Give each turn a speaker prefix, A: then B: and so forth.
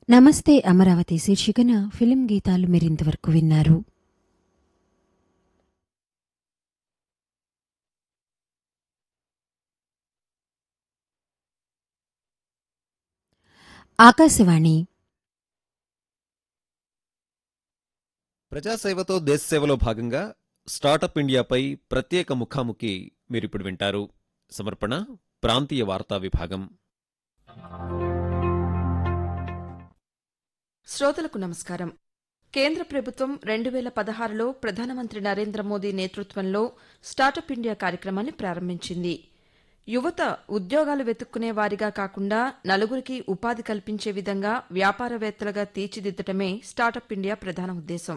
A: నమస్తే అమరావతి శీర్షికన ఫిలిం గీతాలు మీరింతవరకు విన్నారు ఆకాశవాణి
B: ప్రజాసేవతో దేశసేవలో భాగంగా స్టార్టప్ ఇండియాపై ప్రత్యేక ముఖాముఖి మీరిప్పుడు వింటారు సమర్పణ ప్రాంతీయ వార్తా విభాగం
C: శ్రోతలకు నమస్కారం కేంద్ర ప్రభుత్వం రెండు వేల పదహారులో ప్రధానమంత్రి నరేంద్ర మోదీ నేతృత్వంలో స్టార్టప్ ఇండియా కార్యక్రమాన్ని ప్రారంభించింది యువత ఉద్యోగాలు వెతుక్కునే వారిగా కాకుండా నలుగురికి ఉపాధి కల్పించే విధంగా వ్యాపారవేత్తలుగా తీర్చిదిద్దటమే స్టార్టప్ ఇండియా ప్రధాన ఉద్దేశం